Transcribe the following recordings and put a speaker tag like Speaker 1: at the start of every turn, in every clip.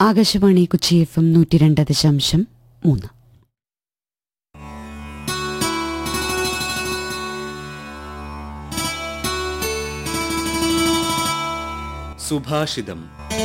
Speaker 1: Akashvani Kochi F M നൂറ്റി രണ്ട് ദശാംശം മൂന്ന്
Speaker 2: സുഭാഷിതം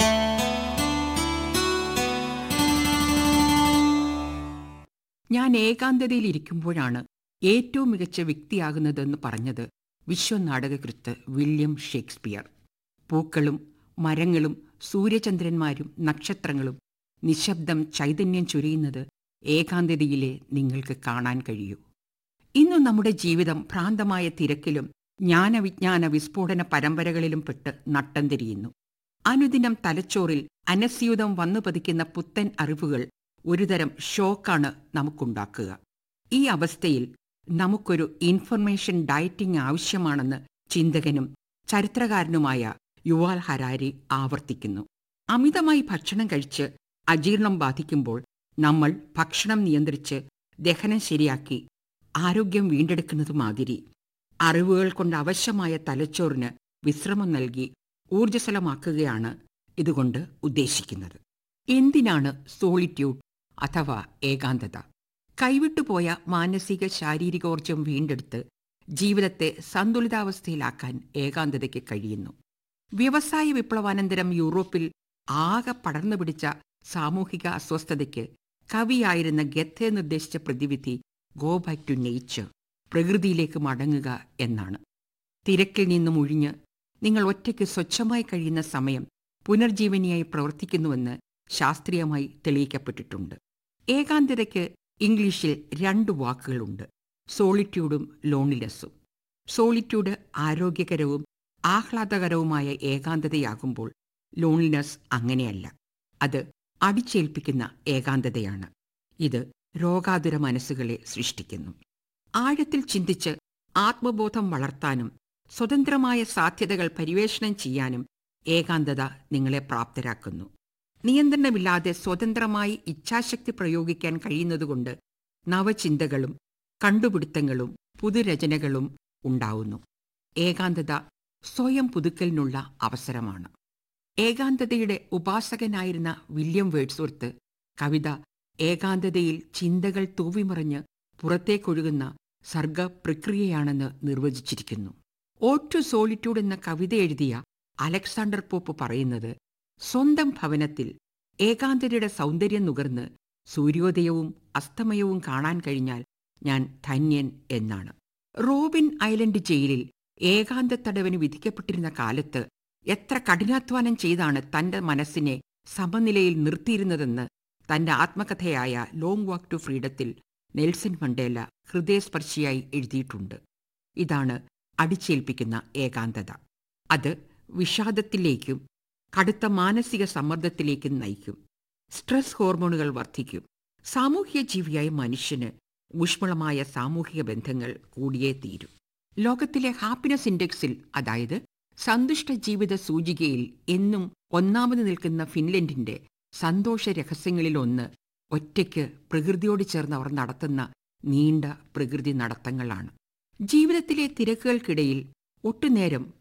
Speaker 3: ഞാൻ ഏകാന്തതയിലിരിക്കുമ്പോഴാണ് ഏറ്റവും മികച്ച വ്യക്തിയാകുന്നതെന്ന് പറഞ്ഞത് വിശ്വനാടകകൃത്ത് വില്യം ഷേക്സ്പിയർ പൂക്കളും മരങ്ങളും സൂര്യചന്ദ്രന്മാരും നക്ഷത്രങ്ങളും നിശബ്ദം ചൈതന്യം ചൊരിയുന്നത് ഏകാന്തതയിലെ നിങ്ങൾക്ക് കാണാൻ കഴിയൂ ഇന്ന് നമ്മുടെ ജീവിതം ഭ്രാന്തമായ തിരക്കിലും ജ്ഞാനവിജ്ഞാന വിസ്ഫോടന പരമ്പരകളിലും പെട്ട് നട്ടം തിരിയുന്നു അനുദിനം തലച്ചോറിൽ അനസ്യൂതം വന്നു പതിക്കുന്ന പുത്തൻ അറിവുകൾ ഒരുതരം ഷോക്കാണ് നമുക്കുണ്ടാക്കുക ഈ അവസ്ഥയിൽ നമുക്കൊരു ഇൻഫർമേഷൻ ഡയറ്റിംഗ് ആവശ്യമാണെന്ന് ചിന്തകനും ചരിത്രകാരനുമായ യുവാൽ ഹരാരി ആവർത്തിക്കുന്നു അമിതമായി ഭക്ഷണം കഴിച്ച് അജീർണം ബാധിക്കുമ്പോൾ നമ്മൾ ഭക്ഷണം നിയന്ത്രിച്ച് ദഹനം ശരിയാക്കി ആരോഗ്യം വീണ്ടെടുക്കുന്നത് മാതിരി അറിവുകൾ കൊണ്ട് അവശ്യമായ തലച്ചോറിന് വിശ്രമം നൽകി ഊർജ്ജസ്വലമാക്കുകയാണ് ഇതുകൊണ്ട് ഉദ്ദേശിക്കുന്നത് എന്തിനാണ് സോളിറ്റ്യൂഡ് അഥവാ ഏകാന്തത കൈവിട്ടുപോയ മാനസിക ശാരീരികോർജം വീണ്ടെടുത്ത് ജീവിതത്തെ സന്തുലിതാവസ്ഥയിലാക്കാൻ ഏകാന്തതയ്ക്ക് കഴിയുന്നു വ്യവസായ വിപ്ലവാനന്തരം യൂറോപ്പിൽ ആകെ പടർന്നു പിടിച്ച സാമൂഹിക അസ്വസ്ഥതയ്ക്ക് കവിയായിരുന്ന ഗത്തെ നിർദ്ദേശിച്ച പ്രതിവിധി ഗോ ബാക്ക് ടു നേച്ചർ പ്രകൃതിയിലേക്ക് മടങ്ങുക എന്നാണ് തിരക്കിൽ നിന്നും ഒഴിഞ്ഞ് നിങ്ങൾ ഒറ്റയ്ക്ക് സ്വച്ഛമായി കഴിയുന്ന സമയം പുനർജീവനിയായി പ്രവർത്തിക്കുന്നുവെന്ന് ശാസ്ത്രീയമായി തെളിയിക്കപ്പെട്ടിട്ടുണ്ട് ഏകാന്തതയ്ക്ക് ഇംഗ്ലീഷിൽ രണ്ട് വാക്കുകളുണ്ട് സോളിറ്റ്യൂഡും ലോണിലെസ്സും സോളിറ്റ്യൂഡ് ആരോഗ്യകരവും ആഹ്ലാദകരവുമായ ഏകാന്തതയാകുമ്പോൾ ലോൺലിനെസ് അങ്ങനെയല്ല അത് അടിച്ചേൽപ്പിക്കുന്ന ഏകാന്തതയാണ് ഇത് രോഗാതുര മനസ്സുകളെ സൃഷ്ടിക്കുന്നു ആഴത്തിൽ ചിന്തിച്ച് ആത്മബോധം വളർത്താനും സ്വതന്ത്രമായ സാധ്യതകൾ പരിവേഷണം ചെയ്യാനും ഏകാന്തത നിങ്ങളെ പ്രാപ്തരാക്കുന്നു നിയന്ത്രണമില്ലാതെ സ്വതന്ത്രമായി ഇച്ഛാശക്തി പ്രയോഗിക്കാൻ കഴിയുന്നതുകൊണ്ട് നവചിന്തകളും കണ്ടുപിടുത്തങ്ങളും പുതുരചനകളും ഉണ്ടാവുന്നു ഏകാന്തത സ്വയം പുതുക്കലിനുള്ള അവസരമാണ് ഏകാന്തതയുടെ ഉപാസകനായിരുന്ന വില്യം വേഡ്സ്വർത്ത് കവിത ഏകാന്തതയിൽ ചിന്തകൾ തൂവിമറിഞ്ഞ് പുറത്തേക്കൊഴുകുന്ന സർഗ പ്രക്രിയയാണെന്ന് നിർവചിച്ചിരിക്കുന്നു ഓട്ടു സോളിറ്റ്യൂഡ് എന്ന കവിത എഴുതിയ അലക്സാണ്ടർ പോപ്പ് പറയുന്നത് സ്വന്തം ഭവനത്തിൽ ഏകാന്തതയുടെ സൗന്ദര്യം നുകർന്ന് സൂര്യോദയവും അസ്തമയവും കാണാൻ കഴിഞ്ഞാൽ ഞാൻ ധന്യൻ എന്നാണ് റോബിൻ ഐലൻഡ് ജയിലിൽ ഏകാന്ത തടവിന് വിധിക്കപ്പെട്ടിരുന്ന കാലത്ത് എത്ര കഠിനാധ്വാനം ചെയ്താണ് തന്റെ മനസ്സിനെ സമനിലയിൽ നിർത്തിയിരുന്നതെന്ന് തന്റെ ആത്മകഥയായ ലോങ് വാക്ക് ടു ഫ്രീഡത്തിൽ നെൽസൺ മണ്ടേല ഹൃദയസ്പർശിയായി എഴുതിയിട്ടുണ്ട് ഇതാണ് അടിച്ചേൽപ്പിക്കുന്ന ഏകാന്തത അത് വിഷാദത്തിലേക്കും കടുത്ത മാനസിക സമ്മർദ്ദത്തിലേക്കും നയിക്കും സ്ട്രെസ് ഹോർമോണുകൾ വർദ്ധിക്കും സാമൂഹ്യ ജീവിയായ മനുഷ്യന് ഊഷ്മളമായ സാമൂഹിക ബന്ധങ്ങൾ കൂടിയേ തീരും ലോകത്തിലെ ഹാപ്പിനെസ് ഇൻഡെക്സിൽ അതായത് സന്തുഷ്ട ജീവിത സൂചികയിൽ എന്നും ഒന്നാമത് നിൽക്കുന്ന ഫിൻലൻഡിന്റെ സന്തോഷ രഹസ്യങ്ങളിലൊന്ന് ഒറ്റയ്ക്ക് പ്രകൃതിയോട് ചേർന്ന് അവർ നടത്തുന്ന നീണ്ട പ്രകൃതി നടത്തങ്ങളാണ് ജീവിതത്തിലെ തിരക്കുകൾക്കിടയിൽ ഒട്ടുനേരം